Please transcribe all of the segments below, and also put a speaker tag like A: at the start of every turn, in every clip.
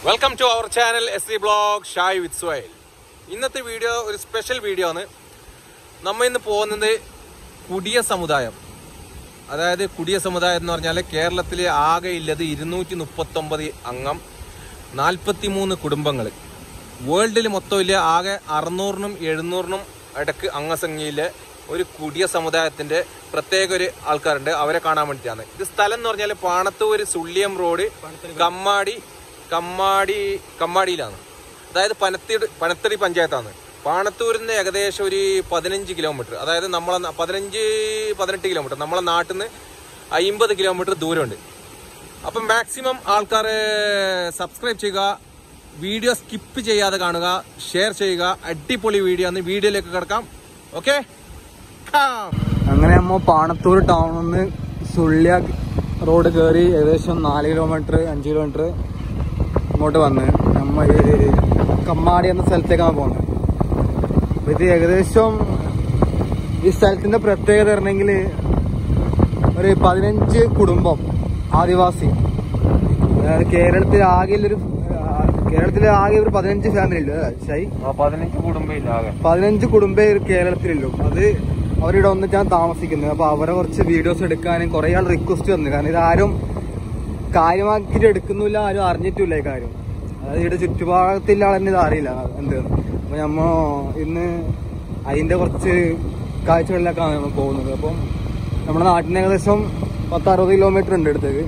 A: Welcome to our channel S C blog ഷായ് with സ്വയൽ ഇന്നത്തെ വീഡിയോ ഒരു സ്പെഷ്യൽ വീഡിയോ ആണ് നമ്മ ഇന്ന് പോകുന്നത് കുടിയ സമുദായം അതായത് കുടിയ സമുദായം എന്ന് പറഞ്ഞാൽ കേരളത്തിലെ ആകെ ഉള്ളത് ഇരുന്നൂറ്റി മുപ്പത്തൊമ്പത് അംഗം നാൽപ്പത്തി മൂന്ന് കുടുംബങ്ങൾ വേൾഡിൽ മൊത്തം ഇല്ല ആകെ അറുന്നൂറിനും എഴുന്നൂറിനും ഇടക്ക് അംഗസംഖ്യയിലെ ഒരു കുടിയ സമുദായത്തിന്റെ പ്രത്യേക ഒരു ആൾക്കാരുണ്ട് അവരെ കാണാൻ വേണ്ടിയിട്ടാണ് ഇത് സ്ഥലം എന്ന് പറഞ്ഞാൽ പാണത്തൂര് സുള്ളിയം റോഡ് കമ്മാടി കമ്മാടി കമ്മാടിയിലാണ് അതായത് പനത്തിട് പനത്തടി പഞ്ചായത്താണ് പാണത്തൂരിൽ നിന്ന് ഏകദേശം ഒരു പതിനഞ്ച് കിലോമീറ്റർ അതായത് നമ്മളെ ന- പതിനഞ്ച് പതിനെട്ട് കിലോമീറ്റർ നമ്മളെ നാട്ടിൽ നിന്ന് അമ്പത് കിലോമീറ്റർ ദൂരമുണ്ട് അപ്പം മാക്സിമം ആൾക്കാർ സബ്സ്ക്രൈബ് ചെയ്യുക വീഡിയോ സ്കിപ്പ് ചെയ്യാതെ കാണുക ഷെയർ ചെയ്യുക അടിപൊളി വീഡിയോ ആണ് വീഡിയോയിലേക്ക് കിടക്കാം ഓക്കെ
B: അങ്ങനെ നമ്മ പാണത്തൂർ ടൗണിൽ നിന്ന് സുള്ളിയ റോഡ് കയറി ഏകദേശം നാല് കിലോമീറ്റർ അഞ്ച് കിലോമീറ്റർ ഇങ്ങോട്ട് വന്ന് നമ്മ ഈ കമ്മാടി എന്ന സ്ഥലത്തേക്കാണ് പോകുന്നത് അപ്പൊ ഇത് ഏകദേശം ഈ സ്ഥലത്തിന്റെ പ്രത്യേകത പറഞ്ഞെങ്കിൽ ഒരു പതിനഞ്ച് കുടുംബം ആദിവാസി അതായത് കേരളത്തിൽ ആകെ ഒരു കേരളത്തിൽ ആകെ ഒരു പതിനഞ്ച് ഫാമിലി ഉണ്ട് ശൈ
A: പതിനഞ്ച് കുടുംബമില്ല ആകെ
B: പതിനഞ്ച് കുടുംബേ കേരളത്തിലുള്ളൂ അത് അവരിവിടെ വന്നിട്ടാണ് താമസിക്കുന്നത് അപ്പൊ അവരെ കുറച്ച് വീഡിയോസ് എടുക്കാനും കുറെ ആൾ റിക്വസ്റ്റ് വന്നു കാരണം ഇതാരും കാര്യമാക്കിയിട്ട് എടുക്കുന്നില്ല ആരും അറിഞ്ഞിട്ടില്ല ഈ കാര്യം അതായത് ഇവിടെ ചുറ്റുഭാഗത്തുള്ള ആളെന്നെ ഇത് അറിയില്ല എന്ത് അപ്പൊ നമ്മ ഇന്ന് അതിന്റെ കുറച്ച് കാഴ്ചകളിലേക്കാണ് നമ്മൾ പോകുന്നത് അപ്പം നമ്മുടെ നാട്ടിൽ നിന്ന് ഏകദേശം പത്ത് അറുപത് കിലോമീറ്റർ ഉണ്ട് അടുത്തേക്ക്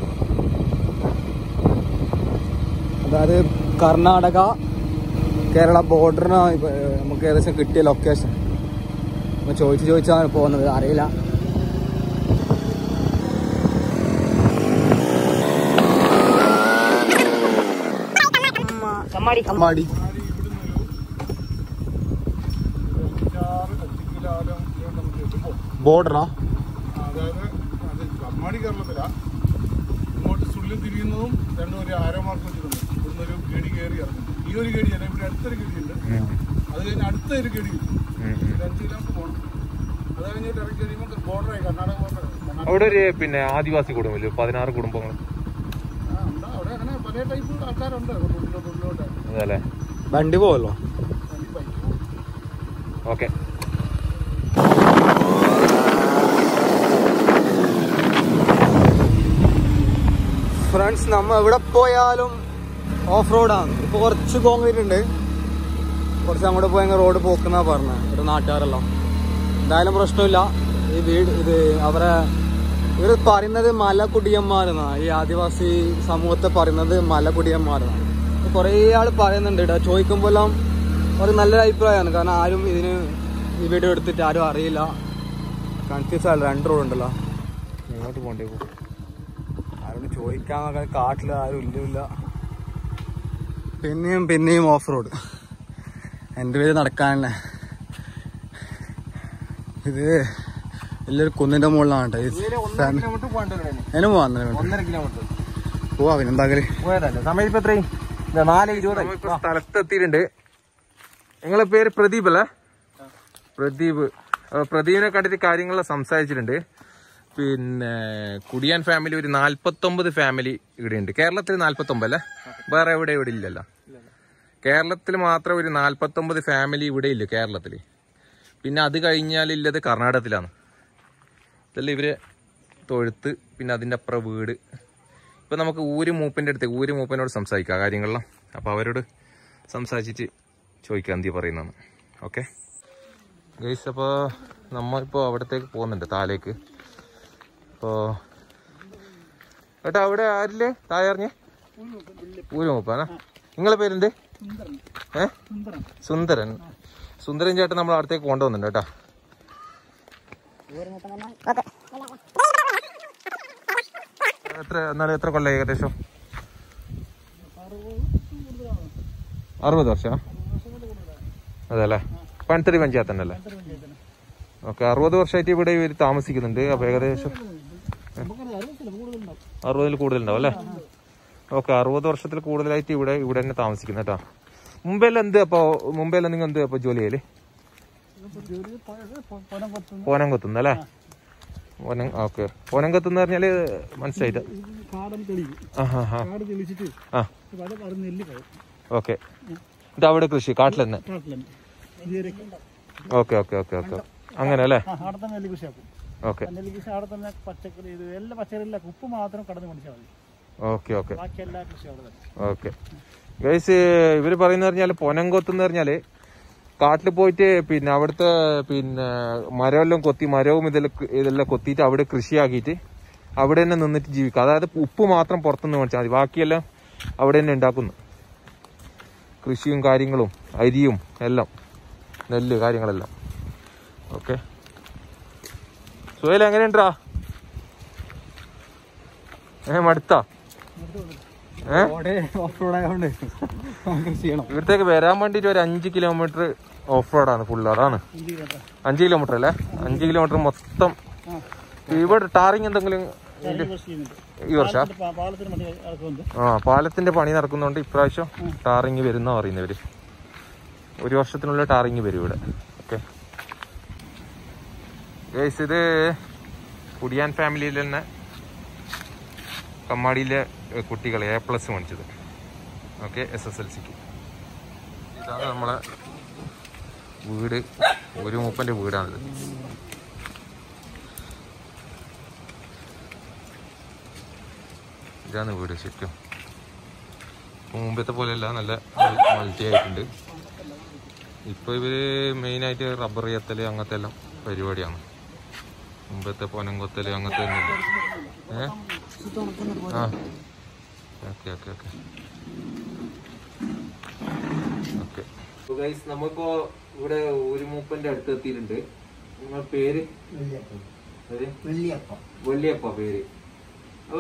B: അതായത് കർണാടക കേരള ബോർഡറിനാണ് ഇപ്പൊ, ഏഹ്, നമുക്ക് ഏകദേശം കിട്ടിയ ലൊക്കേഷൻ നമ്മൾ ചോദിച്ച് ചോദിച്ചാണ് പോകുന്നത് അറിയില്ല കമ്മാടി ബോർഡറാ
C: അതായത് അത് കമ്മാടി കേരളത്തിലാ ഇങ്ങോട്ട് സുള്ളിൽ തിരിയുന്നതും രണ്ടും ഒരു ആരോ മാർക്ക് വെച്ചിട്ടുണ്ട് ഇവിടുന്ന് ഒരു ഗഡി കയറി ഇറങ്ങും ഈ ഒരു ഗഡിയല്ല ഇവിടെ അടുത്തൊരു ഗഡിയുണ്ട് അത് കഴിഞ്ഞ് അടുത്ത ഒരു ഗഡി കിട്ടും ഒരു അഞ്ച് കിലോമീറ്റർ പോകണം അത് കഴിഞ്ഞിട്ട് ഇറങ്ങി കഴിയുമ്പോൾ ബോർഡറായി കർണാടക ബോർഡർ
A: അവിടെ ഒരു പിന്നെ ആദിവാസി കുടുംബമില്ല പതിനാറ് കുടുംബങ്ങൾ
C: ഉണ്ട് അവിടെ അങ്ങനെ പല ടൈപ്പ് ആൾക്കാരുണ്ട് ഉള്ളിലോട്ട് ഉള്ളിലോട്ട്
A: അതല്ലേ
B: വണ്ടി പോവല്ലോ
C: വണ്ടി ബൈക്ക്
A: ഓക്കെ
B: ഫ്രണ്ട്സ് നമ്മ എവിടെ പോയാലും ഓഫ് റോഡാണ് ഇപ്പൊ കുറച്ച് കോൺക്രീറ്റ് ഉണ്ട് കുറച്ച് അങ്ങോട്ട് പോയി റോഡ് പോക്കുന്ന പറഞ്ഞത് ഒരു നാട്ടുകാരെല്ലാം എന്തായാലും പ്രശ്നമില്ല ഈ വീട് ഇത് അവരെ ഇവർ പറയുന്നത് മലകുടിയന്മാരെന്നാ ഈ ആദിവാസി സമൂഹത്തെ പറയുന്നത് മലകുടിയന്മാരെന്നാണ് ഇപ്പൊ കുറേ ആൾ പറയുന്നുണ്ട് ഇവിടെ ചോദിക്കുമ്പോഴെല്ലാം ഒരു നല്ലൊരു അഭിപ്രായമാണ് കാരണം ആരും ഇതിന് ഈ വീഡിയോ എടുത്തിട്ട് ആരും അറിയില്ല കൺഫ്യൂസ് ആയില്ല രണ്ട് റോഡ് ഉണ്ടല്ലോ
A: ഇങ്ങോട്ട് പോകണ്ടേ പോകും
B: ആരോട് ചോദിക്കാൻ നോക്കാൻ കാട്ടിൽ ആരും ഇല്ല പിന്നെയും പിന്നെയും ഓഫ് റോഡ് എൻ്റെ പേര് നടക്കാനല്ലേ ഇത് വലിയൊരു കുന്നിന്റെ മുകളിലാണ് കേട്ടോ ഈ ഫാമി-
A: കിലോമീറ്റർ പോകണ്ടേ
B: അതിന് പോവാ അന്നേരം വേണ്ട.
A: ഒന്നര കിലോമീറ്റർ
B: പോവാ പിന്നെന്താകല്
A: പോയതല്ലേ സമയം ഇപ്പൊ എത്രയും നാല് ഇരുപത് സ്ഥലത്തെത്തിയിട്ടുണ്ട് നിങ്ങളെ പേര് പ്രദീപ് അല്ലേ പ്രദീപ് അപ്പൊ പ്രദീപിനെ കണ്ടിട്ട് കാര്യങ്ങളെല്ലാം സംസാരിച്ചിട്ടുണ്ട് പിന്നെ കുടിയാൻ ഫാമിലി ഒരു നാല്പത്തൊമ്പത് ഫാമിലി ഇവിടെ ഉണ്ട് കേരളത്തിൽ നാല്പത്തൊമ്പത് അല്ലേ വേറെ എവിടെ ഇവിടെ ഇല്ലല്ലോ കേരളത്തിൽ മാത്രം ഒരു നാല്പത്തൊമ്പത് ഫാമിലി ഇവിടെ ഇല്ല കേരളത്തിൽ പിന്നെ അത് കഴിഞ്ഞാൽ ഇല്ലത് കർണാടകത്തിലാണ് ഇതല്ല ഇവര് തൊഴുത്ത് പിന്നെ അതിൻ്റെ അപ്പുറം വീട് ഇപ്പൊ നമുക്ക് ഊര് മൂപ്പന്റെ അടുത്ത് ഊര് മൂപ്പനോട് സംസാരിക്കാം കാര്യങ്ങളെല്ലാം അപ്പൊ അവരോട് സംസാരിച്ചിട്ട് ചോദിക്കാം എന്തി പറയുന്നതാണ് ഓക്കെ ഗൈസ് അപ്പോൾ നമ്മ ഇപ്പോൾ അവിടത്തേക്ക് പോകുന്നുണ്ട് താലേക്ക് അപ്പോൾ ഏട്ടാ അവിടെ ആരില്ലേ താഴെ അറിഞ്ഞേ ഊര് മൂപ്പാനാ നിങ്ങളെ പേരെന്ത് ഏ സുന്ദരൻ സുന്ദരൻ ചേട്ടൻ നമ്മൾ അവിടത്തേക്ക് കൊണ്ടുവന്നുണ്ട് കേട്ടാ എത്ര എന്നാലും എത്ര കൊല്ലം ഏകദേശം അറുപത് വർഷം അതെ അല്ലേ പണത്തടി പഞ്ചായത്ത് തന്നെ അല്ലേ ഓക്കെ അറുപത് വർഷമായിട്ട് ഇവിടെ ഇവർ താമസിക്കുന്നുണ്ട് അപ്പൊ ഏകദേശം അറുപതിൽ കൂടുതലുണ്ടാവും അല്ലേ ഓക്കെ അറുപത് വർഷത്തിൽ കൂടുതലായിട്ട് ഇവിടെ ഇവിടെ തന്നെ താമസിക്കുന്നു കേട്ടോ മുംബൈയിൽ എന്ത് അപ്പൊ മുംബൈയിൽ നിങ്ങൾ എന്ത് അപ്പൊ ജോലി ചെയ്യല് പോനം കൊത്തുന്നു അല്ലേ പോനം ഓക്കെ പോനങ്കത്ത് എന്ന് പറഞ്ഞാല് മനസ്സിലായിട്ട്
B: കാടം തെളിയും
A: ആ ഹാ ഹാ
B: കാട് തെളിച്ചിട്ട്
A: ആ
B: അത് പറഞ്ഞ് നെല്ല് കഴിയും
A: ഓക്കെ ഇത് അവിടെ കൃഷി കാട്ടിൽ തന്നെ
B: കാട്ടിലുണ്ട് ഇതുവരെ
A: ഓക്കെ ഓക്കെ ഓക്കെ ഓക്കെ അങ്ങനെ അല്ലേ
B: ആ അവിടെ തന്നെ നെല്ല് കൃഷിയാക്കും
A: ഓക്കെ
B: ആ നെല്ല് കൃഷി അവിടെ തന്നെ പച്ചക്കറി ഇത് എല്ലാ പച്ചക്കറിയില്ല ഉപ്പ് മാത്രം കടന്ന് മേടിച്ചാൽ മതി
A: ഓക്കെ ഓക്കെ
B: ബാക്കി എല്ലാ കൃഷി അവിടെ തന്നെ
A: ഓക്കെ ഗൈസ് ഇവര് പറയുന്ന പറഞ്ഞാല് പൊനങ്കൊത്ത് എന്ന് പറഞ്ഞാല് കാട്ടിൽ പോയിട്ട് പിന്നെ അവിടുത്തെ പിന്നെ മരമെല്ലാം കൊത്തി മരവും ഇതെല്ലാം ഇതെല്ലാം കൊത്തിയിട്ട് അവിടെ കൃഷിയാക്കിയിട്ട് അവിടെ തന്നെ നിന്നിട്ട് ജീവിക്കുക അതായത് ഉപ്പ് മാത്രം പുറത്തുനിന്ന് മേടിച്ചാൽ മതി ബാക്കിയെല്ലാം അവിടെ തന്നെ ഉണ്ടാക്കുന്നു കൃഷിയും കാര്യങ്ങളും അരിയും എല്ലാം നെല്ല് കാര്യങ്ങളെല്ലാം ഓക്കെ സുഹേൽ എങ്ങനെയുണ്ടാ ഏ മടുത്താ ഏ
B: അവിടെ ഓഫ് റോഡ് ആയതുകൊണ്ട് കൃഷി ചെയ്യണം
A: ഇവിടത്തേക്ക് വരാൻ വേണ്ടിട്ട് ഒരു അഞ്ച് കിലോമീറ്റർ ഓഫ് റോഡാണ് ഫുള്ള് അതാണ്
B: എന്ത് ചെയ്യട്ടെ
A: അഞ്ച് കിലോമീറ്റർ അല്ലേ അഞ്ച് കിലോമീറ്റർ മൊത്തം
B: ആ
A: ഇവിടെ ടാറിങ് എന്തെങ്കിലും
B: ചെറിയ കൃഷി ചെയ്യുന്നുണ്ട്
A: ഈ വർഷം
B: പാലത്തിന്റെ പാ- പാലത്തിന് മതി ഇറക്കുന്നുണ്ട്
A: ആ പാലത്തിന്റെ പണി നടക്കുന്നതുകൊണ്ട് ഇപ്രാവശ്യം ടാറിങ് വരുന്ന പറയുന്നവര് ഒരു വർഷത്തിനുള്ളിൽ ടാറിങ് വരും ഇവിടെ ഓക്കെ ഗൈസ് ഇത് കുടിയാൻ ഫാമിലിയിൽ തന്നെ കമ്മാടിയിലെ ഏ, കുട്ടികൾ എ പ്ലസ് മേടിച്ചത് ഓക്കെ എസ് എസ് എൽ സിക്ക് ഇതാണ് നമ്മളെ വീട് ഒരു മൂപ്പന്റെ വീടാണിത് ഇതാണ് വീട് ശരിക്കും ഇപ്പൊ മുമ്പത്തെ പോലെയല്ല നല്ല മൾട്ടി ആയിട്ടുണ്ട് ഇപ്പൊ ഇവര് മെയിൻ ആയിട്ട് റബ്ബർ ചെത്തല് അങ്ങനത്തെ എല്ലാം പരിപാടിയാണ് മുമ്പത്തെ പൊനങ്കൊത്തല് അങ്ങനത്തെ ഒന്നും ഇല്ല ഏ ആ ഓക്കെ ഓക്കെ ഓക്കെ ഓക്കെ നമ്മളിപ്പോ ഇവിടെ ഒരു മൂപ്പന്റെ അടുത്ത് എത്തിയിട്ടുണ്ട് നിങ്ങളുടെ പേര് പേര്?
B: വെള്ളിയപ്പം
A: വല്യപ്പ പേര് ഓ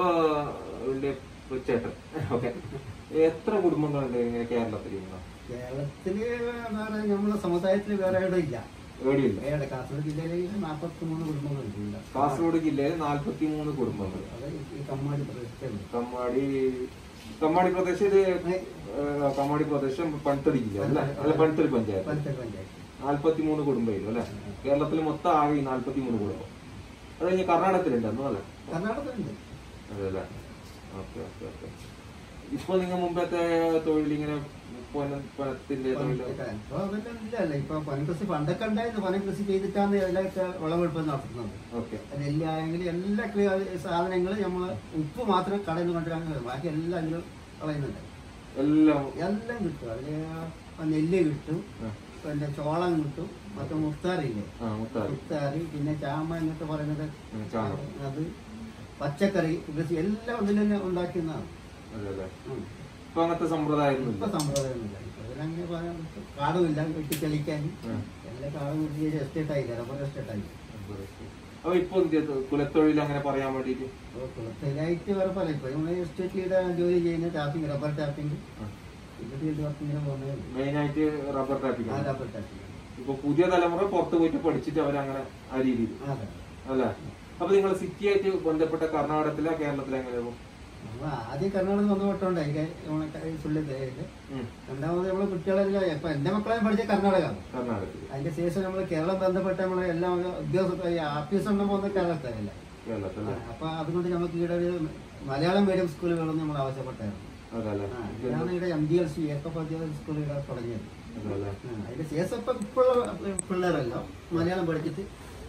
A: വല്യപ്പ ചേട്ടൻ ഓക്കെ എത്ര കുടുംബങ്ങളുണ്ട് ഇങ്ങനെ കേരളത്തിൽ ഇന്ന്?
D: കേരളത്തില് വേറെ നമ്മളെ സമുദായത്തിൽ വേറെ എവിടെ ഇല്ല
A: എവിടെയില്ല
D: വേറെ കാസർഗോഡ് ജില്ലയിൽ നാൽപ്പത്തി മൂന്ന് കുടുംബങ്ങളുണ്ട്
A: കാസർഗോഡ് ജില്ലയിൽ നാല്പത്തി മൂന്ന് കുടുംബങ്ങൾ
D: അത് ഈ കമ്മാടി പ്രദേശത്തുണ്ട്
A: കമ്മാടി കമ്മാടി പ്രദേശം ഇത് ഏഹ്, കമ്മാടി പ്രദേശം പൺതടി ജില്ല അല്ല അല്ല പൺതടി പഞ്ചായത്ത്
D: പഞ്ചായത്ത് പഞ്ചായത്ത്
A: നാല്പത്തി മൂന്ന് കുടുംബം അല്ലെ കേരളത്തിൽ മൊത്തം ആകെ നാല്പത്തി മൂന്ന് കുടുംബം അത് കഴിഞ്ഞ് കർണാടകത്തിലുണ്ടെന്നോ അല്ലേ
D: കർണാടകത്തിലുണ്ട്
A: അതല്ലേ ഓക്കെ ഓക്കെ ഓക്കെ ഇപ്പൊ നിങ്ങൾ മുമ്പത്തെ തൊഴിൽ ഇങ്ങനെ പൊന- പൊനത്തിന്റെ തൊഴിൽ
D: ഇപ്പൊ അതെല്ലാം ഇല്ലല്ല ഇപ്പൊ പനക്കൃഷി പണ്ടൊക്കെ ഉണ്ടായിരുന്നു പനക്കൃഷി ചെയ്തിട്ടാണ് എല്ലാവർക്കും വിളവെടുപ്പ് നടത്തുന്നത്
A: ഓക്കെ
D: നെല്ലായെങ്കിൽ എല്ലാ ക്രിയ- സാധനങ്ങളും നമ്മൾ ഉപ്പ് മാത്രം കടയിൽ നിന്ന് കൊണ്ടുവരാൻ ബാക്കി എല്ലാം അതിൽ കളയുന്നുണ്ട്
A: എല്ലാം
D: എല്ലാം കിട്ടും അതില് നെല്ല് കിട്ടും
A: ആ.
D: പിന്നെ ചോളം കിട്ടും മറ്റേ മുത്താറില്ലേ
A: ആ മുത്താറി
D: മുത്താറി പിന്നെ ചാമ എന്നൊക്കെ പറയുന്നത്
A: ഉം, ചാണകം
D: അത് പച്ചക്കറി കൃഷി എല്ലാം ഇതിൽ തന്നെ ഉണ്ടാക്കുന്നതാണ്
A: അതല്ലേ
D: ഉം.
A: ഇപ്പൊ അങ്ങനത്തെ സമ്പ്രദായം
D: ഇപ്പൊ
A: ഒന്നുമില്ല
D: സമ്പ്രദായമൊന്നുമില്ല ഇപ്പൊ ഇതിലങ്ങനെ പറയാൻ കാടുമില്ല വെട്ടിത്തെളിക്കാൻ
A: ഉം.
D: എല്ലാ കാടും കുറിച്ച് എസ്റ്റേറ്റ് ആയില്ല റബ്ബർ എസ്റ്റേറ്റ് ആയി
A: അപ്പൊ ഇപ്പൊ എന്ത് ചെയ്തു? കുലത്തൊഴിൽ അങ്ങനെ പറയാൻ വേണ്ടിട്ട്
D: അപ്പോൾ കുളത്തിലായിട്ട് വേറെ പല ഇപ്പൊ നമ്മൾ എസ്റ്റേറ്റിയുടെ ജോലി ചെയ്യുന്ന ടാപ്പിംഗ് റബ്ബർ ടാപ്പിംഗ് ഇത് ഫീൽഡ് വർക്കിങ്ങനെ പോകുന്നത്
A: മെയിൻ ആയിട്ട് റബ്ബർ ടാപ്പിംഗ്
D: ആ റബ്ബർ ടാപ്പിംഗ്
A: ഇപ്പൊ പുതിയ തലമുറ പുറത്ത് പോയിട്ട് പഠിച്ചിട്ട് അവരങ്ങനെ ആ രീതിയിൽ
D: അതെ
A: അല്ലേ അപ്പൊ നിങ്ങൾ സിറ്റി ആയിട്ട് ബന്ധപ്പെട്ട കർണാടകത്തിലെ കേരളത്തിലെ എങ്ങനെയാവും
D: നമ്മൾ ആദ്യം കർണാടക ബന്ധപ്പെട്ടുണ്ടായി നമ്മളെ സുള്ളിലേക്ക് രണ്ടാമത് നമ്മളെ കുട്ടികളെല്ലാം ഇപ്പൊ എന്റെ മക്കളെ പഠിച്ച കർണാടകമാണ്
A: കർണാടകത്തിൽ
D: അതിന്റെ ശേഷം നമ്മൾ കേരളം ബന്ധപ്പെട്ട നമ്മളെ എല്ലാ ഉദ്യോഗസ്ഥ ആഫീസ് ഉണ്ടെന്ന് പോകുന്ന കേരളത്തിലല്ല
A: കേരളത്തിലെ
D: അപ്പൊ അതുകൊണ്ട് നമുക്ക് ഇവിടെ ഒരു മലയാളം മീഡിയം സ്കൂളുകളൊന്നും നമ്മൾ ആവശ്യപ്പെട്ടായിരുന്നു
A: അതല്ലേ
D: ആ, ഇതാണ് ഇവിടെ എം ഡി എൽ സി ഏക്കപ്പദ്യ സ്കൂൾ ഇവിടെ തുടങ്ങിയത്
A: അതല്ലേ
D: ആ, അതിന്റെ ശേഷം ഇപ്പൊ ഇപ്പോഴുള്ള പിള്ളേരെല്ലാം മലയാളം പഠിച്ചിട്ട്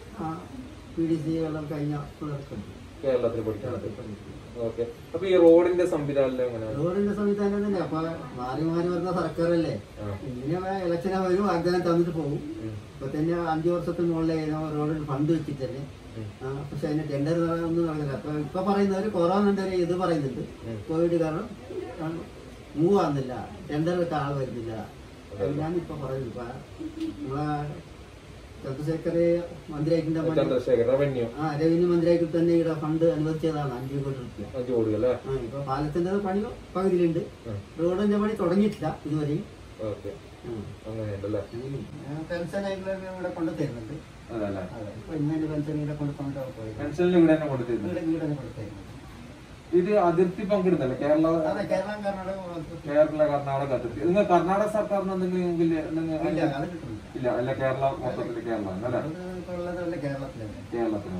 D: പി ഡി സി എല്ലാം കഴിഞ്ഞ പിള്ളേർക്ക് ഉണ്ട്.
A: കേരളത്തിൽ പഠിക്കുന്നത്
D: കേരളത്തിൽ പഠിക്കുന്നത്.
A: ഓക്കെ അപ്പൊ ഈ റോഡിന്റെ സംവിധാനം എങ്ങനെയാണ്
D: റോഡിന്റെ സംവിധാനം തന്നെ അപ്പൊ മാറി മാറി വരുന്ന സർക്കാരല്ലേ
A: ആ.
D: ഇങ്ങനെ ഇലക്ഷനെ വരും വാഗ്ദാനം തന്നിട്ട് പോകും
A: ഉം.
D: ഇപ്പൊ തന്നെ അഞ്ചു വർഷത്തിന് മുകളിൽ റോഡിൽ ഫണ്ട് വെച്ചിട്ട് തന്നെ
A: ഉം.
D: ആ, പക്ഷെ അതിന് ടെൻഡർ ഒന്നും നടന്നില്ല അപ്പൊ ഇപ്പൊ പറയുന്നവര് കൊറോണന്റെ ഒരു ഇത് പറയുന്നുണ്ട്
A: ഉം.
D: കോവിഡ് കാരണം മൂവ് ആകുന്നില്ല ടെൻഡർ ആൾ വരുന്നില്ല ഞാൻ ഇപ്പൊ പറയുന്നത് ഇപ്പൊ നമ്മളെ ചന്ദ്രശേഖർ മന്ത്രിയായിട്ടുണ്ട്
A: ചന്ദ്രശേഖർ റവന്യൂ
D: ആ റവന്യൂ മന്ത്രിയായിട്ട് തന്നെ ഇവിടെ ഫണ്ട് അനുവദിച്ചതാണ് അഞ്ചു കോടി റുപ്യ
A: അഞ്ചു കോടി അല്ലേ
D: ആ ഇപ്പൊ പാലത്തിന്റെ പണി പകുതിയിലുണ്ട്
A: ഉം.
D: റോഡിന്റെ പണി തുടങ്ങിയിട്ടില്ല ഇതുവരെയും
A: ഓക്കെ
D: ഉം.
A: അങ്ങനെയുണ്ടല്ലേ
D: പെൻഷൻ ഇവിടെ കൊണ്ടു തരുന്നുണ്ട്
A: അതല്ലേ
D: അതെ ഇപ്പൊ ഇന്നെ പെൻഷൻ ഇവിടെ കൊണ്ട് കൊണ്ടു പോയി
A: പെൻഷനിൽ ഇവിടെ തന്നെ കൊടുത്തിരുന്നു
D: ഇവിടെ വീട് തന്നെ കൊണ്ടു തരുന്നുണ്ട്
A: ഇത് അതിർത്തി പങ്കിടുന്നല്ലേ കേരള
D: അതെ കേരളം കർണാടക
A: കേരള കർണാടക അതിർത്തി നിങ്ങൾ കർണാടക സർക്കാരിന് എന്തെങ്കിലും എങ്കിൽ- നിങ്ങൾ-
D: ഇല്ല അത് കിട്ടുന്നില്ല
A: ഇല്ല അല്ല കേരള മൊത്തത്തിൽ കേരള അല്ലേ
D: അത് ഇപ്പൊ ഉള്ളത് വല്ല കേരളത്തിലല്ലേ
A: കേരളത്തിന് മൊത്തം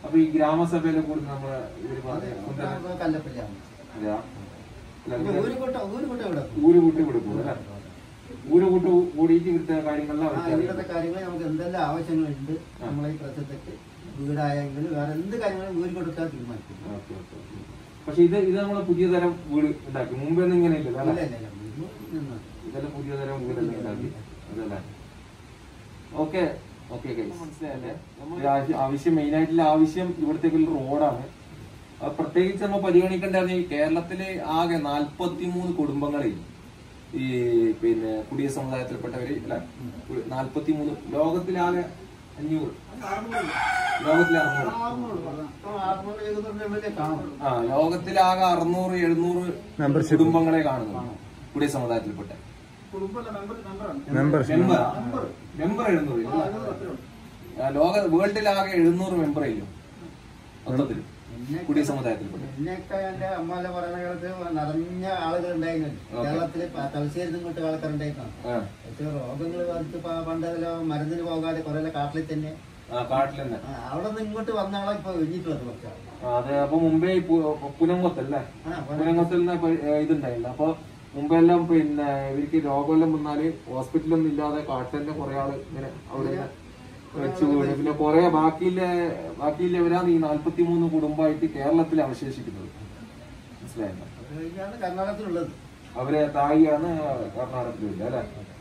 A: അപ്പൊ ഈ ഗ്രാമസഭയിലെ കൂടി നമ്മളെ ഇവര്
D: അത്
A: പറഞ്ഞു കൊണ്ടുവരാൻ-
D: കല്ലപ്പള്ളിയാണ്
A: അതെയാ? അല്ല,
D: പിന്നെ
A: ഇവര്
D: ഊരുകൂട്ടം ഊരുകൂട്ടം ഇവിടെ
A: ഊര് കൂട്ടി കൊടുക്കും അല്ലേ ഊര് കൂട്ട് കൂടിയിട്ട് ഇവിടുത്തെ കാര്യങ്ങളെല്ലാം
D: ആ,
A: അവർക്ക്
D: ഇവിടുത്തെ കാര്യങ്ങൾ നമുക്ക് എന്തെല്ലാം ആവശ്യങ്ങളുണ്ട് നമ്മളെ ഈ പ്രദേശത്തേക്ക് വീടായെങ്കിലും വേറെ എന്ത് കാര്യങ്ങളും ഊരി കൊടുക്കാൻ തീരുമാനിക്കും
A: ഓക്കെ ഓക്കെ ഓക്കെ. പക്ഷെ ഇത് ഇത് നമ്മളെ പുതിയ തരം വീട് ഉണ്ടാക്കി മുമ്പൊന്നും ഇങ്ങനെ ഇല്ലല്ലോ
D: ഇല്ല
A: അല്ലേ
D: ഇല്ല ഇല്ല മുമ്പ് നിന്ന്.
A: ഇതെല്ലാം പുതിയ തരം വീടെല്ലാം ഉണ്ടാക്കി അതല്ലേ ഓക്കെ ഓക്കെ മനസ്സിലായല്ലേ നമ്മുടെ ആവശ്യം- ആവശ്യം മെയിൻ ആയിട്ടുള്ള ആവശ്യം ഇവിടത്തേക്കുള്ള റോഡാണ് അത് പ്രത്യേകിച്ച് നമ്മൾ പരിഗണിക്കേണ്ടത് ഈ കേരളത്തിലെ ആകെ നാൽപ്പത്തി മൂന്ന് കുടുംബങ്ങളിൽ ഈ പിന്നെ കുടിയ സമുദായത്തിൽപ്പെട്ടവര് അല്ലെ നാൽപ്പത്തി മൂന്ന് ലോകത്തിലാകെ അഞ്ഞൂറ് ലോകത്തിലെ അറുന്നൂറ്
D: ഇപ്പൊ ആറുനൂറ് എഴുന്നൂറ് എംഎൽഎ കാണും
A: ആ ലോകത്തിലാകെ അറുന്നൂറ് എഴുന്നൂറ് കുടുംബങ്ങളെ കാണുന്നു കുടിയ സമുദായത്തിൽപ്പെട്ട മെമ്പർ മെമ്പർ എഴുന്നൂറ് ഇല്ല. ആ, ലോക വേൾഡിലാകെ എഴുന്നൂറ് മെമ്പർ ഇല്ലും മൊത്തത്തിൽ കുടിയ സമുദായത്തിൽപ്പെട്ട
D: എന്നൊക്കെ എന്റെ അമ്മ പറയുന്ന കാലത്ത് നിറഞ്ഞ ആളുകൾ ഉണ്ടായിരുന്നു കേരളത്തില് പ- തലശ്ശേരി ഇങ്ങോട്ട് ആൾക്കാരുണ്ടായിരുന്നു
A: ആ
D: പക്ഷേ രോഗങ്ങൾ വന്നിട്ട് പ- പണ്ടല്ലോ മരുന്നിന് പോകാതെ കുറെ കാട്ടിൽ തന്നെ
A: ആ കാട്ടിൽ തന്നെ
D: ആ, അവിടെ നിന്ന് ഇങ്ങോട്ട് വന്ന ആളെ ഇപ്പൊ ഒഴിഞ്ഞിട്ടുള്ളത് കുറച്ചാൾ
A: ആ, അതെ അപ്പൊ മുമ്പേ ഈ പു- പുനംകൊത്തല്ലേ
D: ആ,
A: പുനംകൊത്തിൽ നിന്ന് ഇപ്പൊ, ഏ, ഇതുണ്ടായില്ല അപ്പൊ മുമ്പെല്ലാം പിന്നെ ഇവർക്ക് രോഗമെല്ലാം വന്നാല് ഹോസ്പിറ്റലൊന്നും ഇല്ലാതെ കാട്ടിൽ തന്നെ കുറെ ആള് ഇങ്ങനെ അവിടെ തന്നെ വെച്ച് വീണ് പിന്നെ കുറെ ബാക്കിയില്ല ബാക്കിയില്ലവരാണ് ഈ നാല്പത്തി മൂന്ന് കുടുംബമായിട്ട് കേരളത്തിൽ അവശേഷിക്കുന്നത് മനസ്സിലായല്ലോ
D: അത് കഴിഞ്ഞാണ് കർണാടകത്തിലുള്ളത്
A: അവരെ തായിയാണ് കർണാടകത്തിലില്ല അല്ലെ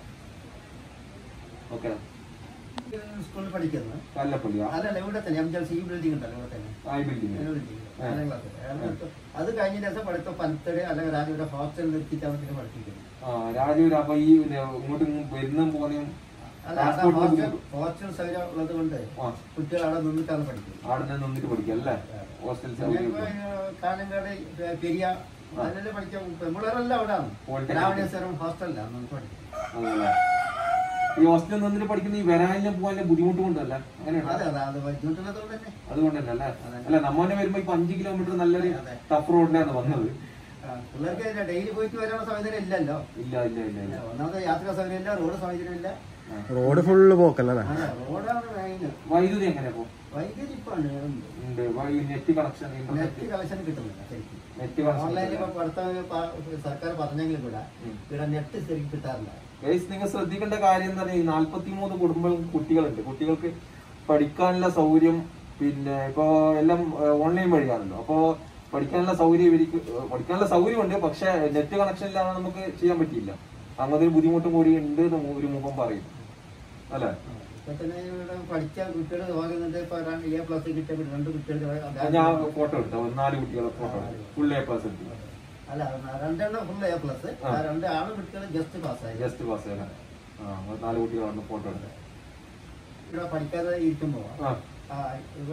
A: ഓക്കെ
D: സ്കൂളിൽ പഠിക്കുന്നത്
A: കല്ലപ്പള്ളിയാ
D: അതല്ല ഇവിടെ തന്നെ എം ജി സി ബിൽഡിംഗ് ഉണ്ടല്ലോ ഇവിടെ തന്നെ
A: ആയി ബിൽഡിംഗ്
D: ഏഴ് building. നാലാം class. ഏഴാം class. അത് കഴിഞ്ഞ ദിവസം പഠിത്തം പനത്തട് അല്ലെങ്കിൽ രാജയുടെ ഹോസ്റ്റൽ നിർത്തിയിട്ടാണ് പിന്നെ പഠിപ്പിക്കുന്നത്
A: ആ രാജീവ് അപ്പൊ ഈ പിന്നെ ഇങ്ങോട്ട് വരുന്നും പോകുന്നതും
D: അല്ല അവിടെ
A: ട്രാൻസ്പോർട്ടിന്
D: ഹോസ്റ്റൽ
A: ബുദ്ധിമുട്ട്
D: ഹോസ്റ്റൽ സൗകര്യം ഉള്ളത് കൊണ്ട്
A: ആ
D: കുട്ടികൾ അവിടെ നിന്നിട്ടാണ് പഠിക്കുന്നത്
A: അവിടെ നിന്ന് നിന്നിട്ട് പഠിക്കാം അല്ലേ ഹോസ്റ്റൽ
D: പിന്നെ
A: സൗകര്യം
D: ഇപ്പൊ ഈ കാനങ്കാട് ഏ, പെരിയ അതിലെല്ലാം പഠിക്കാൻ പെമ്പിളരെല്ലാം അവിടെയാണ്
A: Polytechnic.
D: രാവണേശ്വരം ഹോസ്റ്റലിലാണ് നമുക്ക് പഠിക്കുന്നത്
A: അതല്ലേ ഈ ഹോസ്റ്റലിൽ നിന്നിട്ട് പഠിക്കുന്ന ഈ വരാനും പോകാനും ബുദ്ധിമുട്ട് കൊണ്ടല്ല അങ്ങനെയാണ്
D: അതെ അതെ അത് ബുദ്ധിമുട്ടുള്ളതുകൊണ്ട് തന്നെ
A: അതുകൊണ്ട് തന്നെ അല്ലേ അല്ല നമ്മന്നെ വരുമ്പോ ഇപ്പൊ അഞ്ച് കിലോമീറ്റർ നല്ലൊരു
D: അതെ.
A: ടഫ് റോഡിലാണ് വന്നത്
D: ആ, പിള്ളേർക്ക് ഡെയിലി പോയിട്ട് വരാനുള്ള സൗകര്യം ഇല്ലല്ലോ
A: ഇല്ല ഇല്ല ഇല്ല ഇല്ല
D: ഒന്നാമത് യാത്രാ സൗകര്യം ഇല്ല റോഡ് സൗകര്യം ഇല്ല
B: റോഡ് ഫുള്ള് പോക്കല്ലേ
D: അതെ റോഡാണ് മെയിൻ
A: വൈദ്യുതി എങ്ങനെ ഇപ്പൊ
D: വൈദ്യുതി ഇപ്പൊ ഉണ്ട്
A: ഉണ്ട് net connection
D: net
A: internet
D: connection കിട്ടുന്നില്ല ശരിക്കും
A: നെറ്റ് കണക്ഷൻ
D: ഓൺലൈനിൽ ഇപ്പൊ പഠിത്തം സർക്കാർ പറഞ്ഞെങ്കിലും കൂടെ ഇവിടെ നെറ്റ് ശരിക്കും കിട്ടാറില്ല
A: ഗൈസ് നിങ്ങൾ ശ്രദ്ധിക്കേണ്ട കാര്യം എന്താ പറയുക ഈ നാല്പത്തിമൂന്ന് കുടുംബം കുട്ടികളുണ്ട് കുട്ടികൾക്ക് പഠിക്കാനുള്ള സൗകര്യം പിന്നെ ഇപ്പോ എല്ലാം ഓൺലൈൻ വഴിയാണല്ലോ അപ്പോ പഠിക്കാനുള്ള സൗകര്യം ഇവർക്ക് ഏഹ് പഠിക്കാനുള്ള സൗകര്യമുണ്ട് പക്ഷെ നെറ്റ് കണക്ഷൻ ഇല്ലാതെ നമുക്ക് ചെയ്യാൻ പറ്റിയില്ല അങ്ങനത്തെ ഒരു ബുദ്ധിമുട്ടും കൂടി ഉണ്ട് എന്ന് ഒരു മുഖം പറയും അല്ലെ
D: ഇപ്പൊ തന്നെ ഇവിടെ പഠിച്ച കുട്ടികൾ പോകുന്നുണ്ട് ഇപ്പൊ എ പ്ലസ് കിട്ടിയ രണ്ട് കുട്ടികൾക്ക്
A: ഞാൻ ഫോട്ടോ എടുത്ത നാല് കുട്ടികളെ ഫോട്ടോ ഫുൾ എ പ്ലസ് എടുത്തു
D: അല്ല രണ്ടെണ്ണം ഫുൾ എ പ്ലസ്
A: ആ.
D: രണ്ട് ആണ് കുട്ടികൾ ജസ്റ്റ് പാസ്സായി
A: ജസ്റ്റ് പാസ് ചെയ്യാൻ ആ ഒരു നാല് കുട്ടികളാണ് ഫോട്ടോ എടുത്തത്
D: ഇവിടെ പഠിക്കാതെ ഇരിക്കുമ്പോ
A: ആ
D: ആ, ഇവ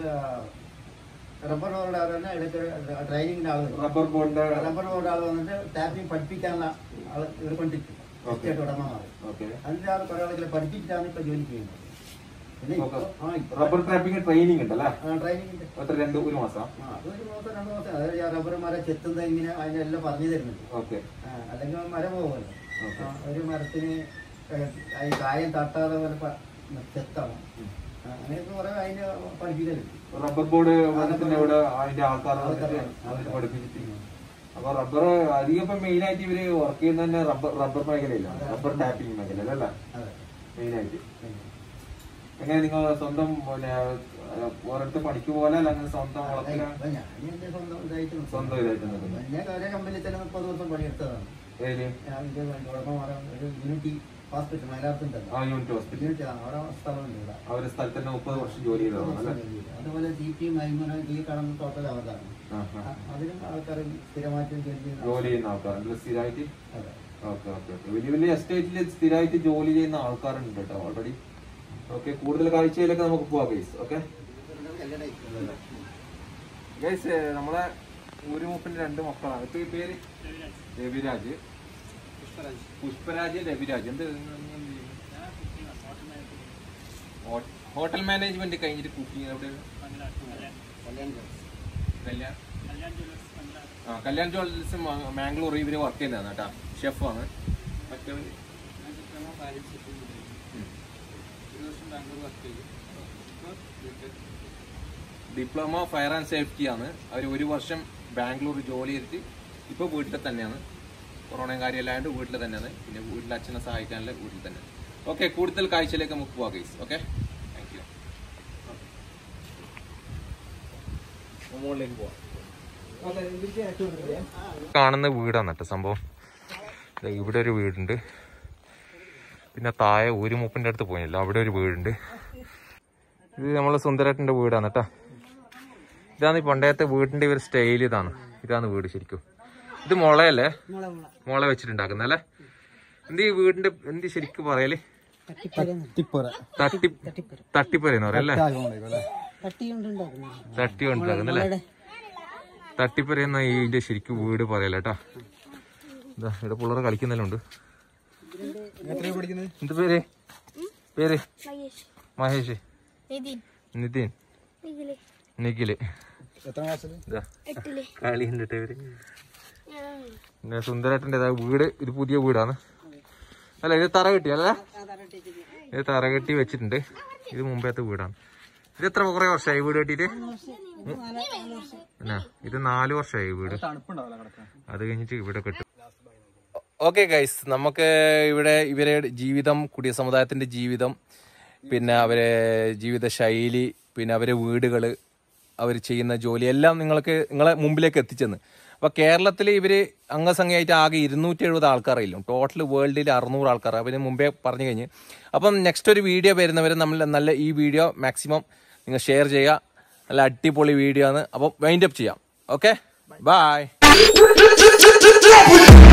D: റബ്ബർ ബോർഡ് ആൾ തന്നെ ഇടയ്ക്ക് ട്രെയിനിങ്ങിന്റെ ആൾ വരും
A: റബ്ബർ ബോണ്ട്
D: റബ്ബർ ബോർഡ് ആൾ വന്നിട്ട് ടാപ്പിംഗ് പഠിപ്പിക്കാനുള്ള ആൾ ഇവർ കൊണ്ടിരിക്കും
A: Okay.
D: എസ്റ്റേറ്റ് ഉടമമാർ
A: ഓക്കെ
D: അതിന്റെ ആൾ കുറെ ആളുകളെ പഠിപ്പിച്ചിട്ടാണ് ഇപ്പൊ ജോലി ചെയ്യുന്നത് പിന്നെ ഇപ്പൊ ആ ഇപ്പൊ
A: റബ്ബർ ട്രാപ്പിംഗ് ട്രെയിനിങ് ഉണ്ടല്ലേ
D: ട്രെയിനിങ്ങിന്റെ
A: എത്ര രണ്ട് ഒരു മാസം
D: ആ അതൊരു മാസം രണ്ട് മാസം അതായത് ഈ റബ്ബർ മരം ചെത്തുന്നത് ഇങ്ങനെ അതിന്റെ എല്ലാം പറഞ്ഞു തരുന്നുണ്ട്
A: ഓക്കെ
D: ആ, അല്ലെങ്കിൽ മരം പോകുമല്ലോ
A: Okay.
D: ആ, ഒരു മരത്തിന് ഏഹ്, ഈ കായം തട്ടാതെ പോലെ പ- ചെത്തണം ആ, അങ്ങനെയൊക്കെ കുറെ അതിന്റെ പഠിപ്പിക്കലുണ്ട്
A: റബ്ബർ ബോർഡ് വന്നിട്ടുണ്ട് ഇവിടെ അതിന്റെ ആൾക്കാർ വന്നിട്ട് വന്നിട്ട് പഠിപ്പിച്ചിട്ട് അപ്പൊ റബ്ബർ അധികം ഇപ്പൊ മെയിൻ ആയിട്ട് ഇവര് വർക്ക് ചെയ്യുന്ന തന്നെ റബ്ബർ റബ്ബർ മേഖലയിലാണ് റബ്ബർ ടാപ്പിംഗ് മേഖല അല്ലേ
D: അതെ
A: മെയിൻ ആയിട്ട് എങ്ങനെ നിങ്ങൾ സ്വന്തം പിന്നെ ഓരോരുത്തർ പണിക്ക് പോലെ അല്ല അങ്ങനെ സ്വന്തം വളത്തില
D: ഇപ്പൊ ഞാൻ എന്റെ സ്വന്തം ഇതായിട്ട് നിൽക്കുന്നു.
A: സ്വന്തം ഇതായിട്ട് നിൽക്കുന്നത്
D: ഞാൻ ഒരേ കമ്പനിയിൽ തന്നെ മുപ്പത് ദിവസം പണിയെടുത്തതാണ്
A: ഏത്
D: ഞാൻ ഇത് ഉടമമാരെ ഒരു യൂണിറ്റി ഹോസ്പിറ്റൽ മലയാളത്തിൻ്റെ
A: ആ യൂണിറ്റ് ഹോസ്പിറ്റൽ
D: യൂണിറ്റ് ആണ് അവിടെ സ്ഥലമുണ്ട് ഇവിടെ
A: അവരുടെ സ്ഥലത്ത് തന്നെ മുപ്പത് വർഷം ജോലി ചെയ്തതാണ് അല്ലേ
D: അതുപോലെ സി പി മൈമുന ഈ കാണുന്ന ടോട്ടൽ അവതാണ്
A: ആ, ആ.
D: അ- അതിലും ആൾക്കാർ സ്ഥിരമായിട്ട് ജോലി ചെയ്യുന്ന
A: ജോലി ചെയ്യുന്ന ആൾക്കാരുണ്ട് സ്ഥിരമായിട്ട്
D: അതെ
A: ഓക്കെ ഓക്കെ ഓക്കെ വലിയ വലിയ എസ്റ്റേറ്റിൽ സ്ഥിരമായിട്ട് ജോലി ചെയ്യുന്ന ആൾക്കാരുണ്ട് കേട്ടോ ഓൾറെഡി ഓക്കെ കൂടുതൽ കാഴ്ചയിലൊക്കെ നമുക്ക് പോവാം ഗൈസ് ഓക്കെ ഗൈസ് നമ്മളെ ഊരുമൂപ്പിന്റെ രണ്ട് മക്കളാണ് ഇപ്പൊ ഈ പേര് രവിരാജ് പുഷ്പരാജ് രവിരാജ് എന്ത് ഹോട്ടൽ മാനേജ്മെന്റ് കഴിഞ്ഞിട്ട് കുക്കിംഗ് എവിടെ കല്യാൺ ആ കല്യാൺ ജ്വൽസ് മാംഗ്ലൂർ ഇവര് വർക്ക് ചെയ്യുന്നതാണ് കേട്ടോ ഷെഫാണ് മറ്റവര് ഉം. ഒരു വർഷം ബാംഗ്ലൂർ വർക്ക് ചെയ്തു ഇപ്പൊ വീട്ടിൽ ഡിപ്ലോമ ഫയർ ആൻഡ് സേഫ്റ്റി ആണ് അവർ ഒരു വർഷം ബാംഗ്ലൂർ ജോലി ചെയ്തിട്ട് ഇപ്പോൾ വീട്ടിൽ തന്നെയാണ് കൊറോണയും കാര്യമെല്ലാണ്ട് വീട്ടിൽ തന്നെയാണ് പിന്നെ വീട്ടിൽ അച്ഛനെ സഹായിക്കാനുള്ള വീട്ടിൽ തന്നെ ഓക്കെ കൂടുതൽ കാഴ്ചയിലേക്ക് നമുക്ക് പോവാം ഗൈസ് ഓക്കെ താങ്ക് യു മുകളിലേക്ക് പോവാം കാണുന്ന വീടാണ് കേട്ടോ സംഭവം ദേ ഇവിടെ ഒരു വീടുണ്ട് പിന്നെ താഴെ ഒരു മൂപ്പിന്റെ അടുത്ത് പോയില്ല അവിടെ ഒരു വീടുണ്ട് ഇത് നമ്മളെ സുന്ദരേട്ടന്റെ വീടാണ് കേട്ടോ ഇതാണ് ഈ പണ്ടത്തെ വീടിന്റെ ഒരു സ്റ്റൈൽ ഇതാണ് ഇതാണ് വീട് ശരിക്കും ഇത് മുളയല്ലേ മുള വെച്ചിട്ടുണ്ടാക്കുന്ന അല്ലേ എന്ത് ഈ വീടിന്റെ എന്ത് ശരിക്കും പറയല്
B: തിപ്പറ
A: തട്ടി തട്ടിപ്പരെന്ന് പറയല്ലേ
D: തട്ടി കൊണ്ടുണ്ടാക്കുന്നു
A: തട്ടി കൊണ്ടുണ്ടാക്കുന്നല്ലേ തട്ടിപ്പരയെന്ന ഇതിന്റെ ശരിക്കും വീട് പറയല കേട്ടാ ഇതാ ഇവിടെ പിള്ളേർ കളിക്കുന്നെല്ലാം ഉണ്ട്
B: എത്രയാ പഠിക്കുന്നത്
A: എന്ത് പേര് പേര്
E: മഹേഷ്
A: മഹേഷ്
E: നിതിൻ
A: നിതിൻ
E: നിഖില്
A: നിഖില്
B: എത്ര ക്ലാസ്സിൽ
A: ഇതാ
E: എട്ടില്
A: കളി ഉണ്ട് ഇവര്
E: ഞാൻ
A: പിന്നെ സുന്ദരേട്ടൻ്റെ ഇതാ വീട് ഇത് പുതിയ വീടാണ് അല്ല ഇത് തറ കെട്ടി അല്ലേ ഇത് തറ കെട്ടി വെച്ചിട്ടുണ്ട് ഇത് മുമ്പത്തെ വീടാണ് ഇത് എത്ര കുറെ വർഷമായി വീട് കെട്ടിയിട്ട് എന്നാ ഇത് നാല് വർഷമായി വീട്
B: തണുപ്പുണ്ടാവില്ല കിടക്കാൻ
A: അത് കഴിഞ്ഞിട്ട് ഇവിടെ കെട്ടും ഓക്കെ ഗൈസ് നമുക്ക് ഇവിടെ ഇവരെ ജീവിതം കുടിയ സമുദായത്തിന്റെ ജീവിതം പിന്നെ അവരെ ജീവിത ശൈലി പിന്നെ അവരെ വീടുകൾ അവർ ചെയ്യുന്ന ജോലി എല്ലാം നിങ്ങൾക്ക് നിങ്ങളെ മുമ്പിലേക്ക് എത്തിച്ചെന്ന് അപ്പൊ കേരളത്തിൽ ഇവര് അംഗസംഖ്യയായിട്ട് ആകെ ഇരുന്നൂറ്റി എഴുപത് ആൾക്കാരായില്ലും ടോട്ടൽ വേൾഡിൽ അറുന്നൂറ് ആൾക്കാർ അവര് മുമ്പേ പറഞ്ഞു കഴിഞ്ഞ് അപ്പം നെക്സ്റ്റ് ഒരു വീഡിയോ വരുന്നവരെ നമ്മൾ നല്ല ഈ വീഡിയോ മാക്സിമം നിങ്ങൾ ഷെയർ ചെയ്യുക നല്ല അടിപൊളി വീഡിയോ ആണ് അപ്പം വൈൻഡ് അപ്പ് ചെയ്യാം ഓക്കെ ബൈ